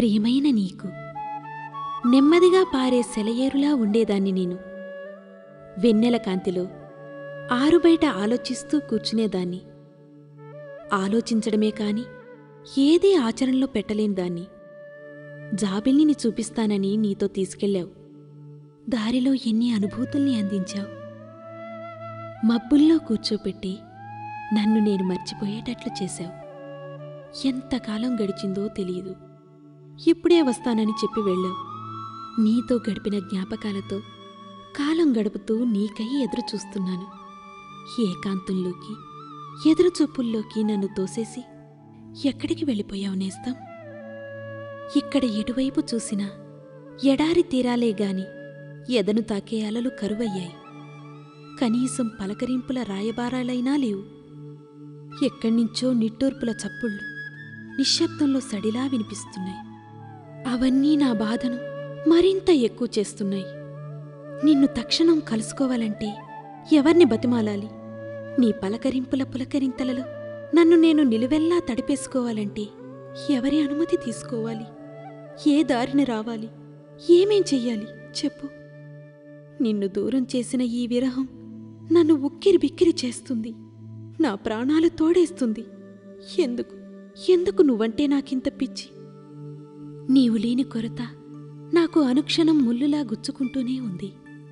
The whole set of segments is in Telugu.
ప్రియమైన నీకు నెమ్మదిగా పారే సెలయేరులా ఉండేదాన్ని నేను వెన్నెల కాంతిలో ఆరుబయట ఆలోచిస్తూ కూర్చునేదాన్ని ఆలోచించడమే కాని ఏదీ ఆచరణలో పెట్టలేని దాన్ని జాబిల్ని చూపిస్తానని నీతో తీసుకెళ్ళావు దారిలో ఎన్ని అనుభూతుల్ని అందించావు మబ్బుల్లో కూర్చోపెట్టి నన్ను నేను మర్చిపోయేటట్లు చేశావు ఎంతకాలం గడిచిందో తెలియదు ఇప్పుడే వస్తానని చెప్పి వెళ్ళావు నీతో గడిపిన జ్ఞాపకాలతో కాలం గడుపుతూ నీకై ఎదురు చూస్తున్నాను ఏకాంతంలోకి ఎదురుచూపుల్లోకి నన్ను తోసేసి ఎక్కడికి వెళ్ళిపోయావు నేస్తం ఇక్కడ ఎటువైపు చూసినా ఎడారి తీరాలే గాని ఎదను తాకే అలలు కరువయ్యాయి కనీసం పలకరింపుల రాయబారాలైనా లేవు ఎక్కడ్నించో నిట్టూర్పుల చప్పుళ్ళు నిశ్శబ్దంలో సడిలా వినిపిస్తున్నాయి అవన్నీ నా బాధను మరింత ఎక్కువ చేస్తున్నాయి నిన్ను తక్షణం కలుసుకోవాలంటే ఎవర్ని బతిమాలాలి నీ పలకరింపుల పులకరింతలలో నన్ను నేను నిలువెల్లా తడిపేసుకోవాలంటే ఎవరి అనుమతి తీసుకోవాలి ఏ దారిన రావాలి ఏమేం చెయ్యాలి చెప్పు నిన్ను దూరం చేసిన ఈ విరహం నన్ను ఉక్కిరి బిక్కిరి చేస్తుంది నా ప్రాణాలు తోడేస్తుంది ఎందుకు ఎందుకు నువ్వంటే నాకింత పిచ్చి నీవు లేని కొరత నాకు అనుక్షణం ముల్లులా గుచ్చుకుంటూనే ఉంది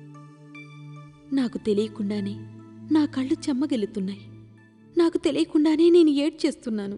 నాకు తెలియకుండానే నా కళ్ళు చెమ్మగెలుతున్నాయి నాకు తెలియకుండానే నేను ఏడ్చేస్తున్నాను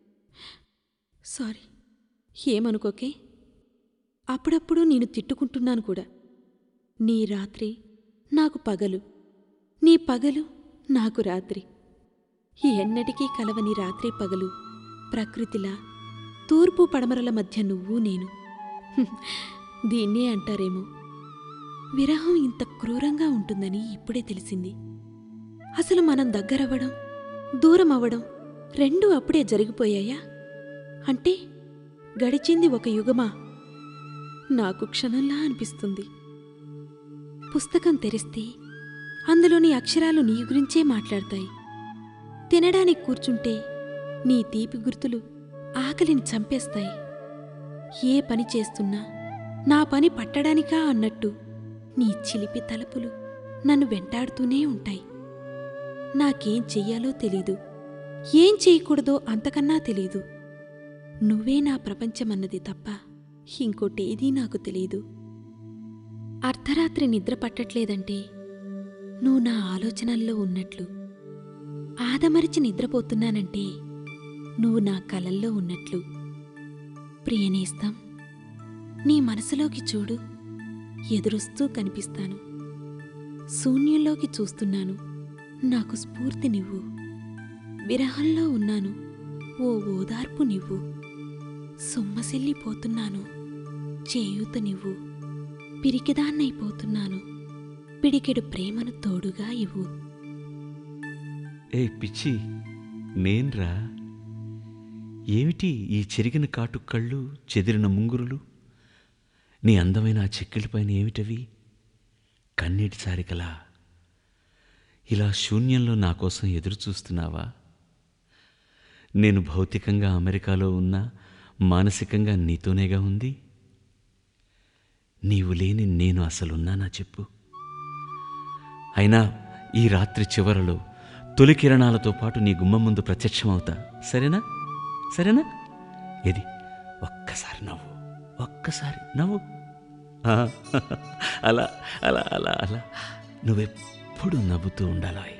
సారీ ఏమనుకోకే అప్పుడప్పుడు నేను తిట్టుకుంటున్నాను కూడా నీ రాత్రి నాకు పగలు నీ పగలు నాకు రాత్రి ఎన్నటికీ కలవని రాత్రి పగలు ప్రకృతిలా తూర్పు పడమరల మధ్య నువ్వు నేను హ్మ్, దీన్నే అంటారేమో విరహం ఇంత క్రూరంగా ఉంటుందని ఇప్పుడే తెలిసింది అసలు మనం దగ్గరవ్వడం దూరం అవ్వడం రెండూ అప్పుడే జరిగిపోయాయా అంటే గడిచింది ఒక యుగమా నాకు క్షణంలా అనిపిస్తుంది పుస్తకం తెరిస్తే అందులోని అక్షరాలు నీ గురించే మాట్లాడతాయి తినడానికి కూర్చుంటే నీ తీపి గుర్తులు ఆకలిని చంపేస్తాయి ఏ పని చేస్తున్నా నా పని పట్టడానికా అన్నట్టు నీ చిలిపి తలుపులు నన్ను వెంటాడుతూనే ఉంటాయి నాకేం చెయ్యాలో తెలీదు ఏం చేయకూడదో అంతకన్నా తెలీదు నువ్వే నా ప్రపంచమన్నది తప్ప ఇంకోటేదీ నాకు తెలీదు అర్ధరాత్రి నిద్ర పట్టట్లేదంటే నువ్వు నా ఆలోచనల్లో ఉన్నట్లు ఆదమరిచి నిద్రపోతున్నానంటే నువ్వు నా కలల్లో ఉన్నట్లు ప్రియనేస్తం నీ మనసులోకి చూడు ఎదురొస్తూ కనిపిస్తాను శూన్యంలోకి చూస్తున్నాను నాకు స్ఫూర్తి నువ్వు విరహంలో ఉన్నాను ఓ ఓదార్పు నువ్వు సొమ్మసిల్లిపోతున్నాను చేయూత నువ్వు పిరికిదాన్నైపోతున్నాను పిడికెడు ప్రేమను తోడుగా ఇవ్వు ఏ పిచ్చి నేన్రా ఏమిటి ఈ చెరిగిన కాటు కళ్ళు చెదిరిన ముంగురులు నీ అందమైన ఆ చెక్కిళ్ళపైన ఏమిటవి కన్నీటి సారికలా ఇలా శూన్యంలో నా కోసం ఎదురు చూస్తున్నావా నేను భౌతికంగా అమెరికాలో ఉన్నా మానసికంగా నీతోనేగా ఉంది నీవు లేని నేను అసలున్నానా చెప్పు అయినా ఈ రాత్రి చివరలో తొలి కిరణాలతో పాటు నీ గుమ్మం ముందు ప్రత్యక్షమవుతా సరేనా సరేనా ఏది ఒక్కసారి నవ్వు ఒక్కసారి నవ్వు ఆ, అలా అలా అలా అలా నువ్వెప్పుడు నవ్వుతూ ఉండాలి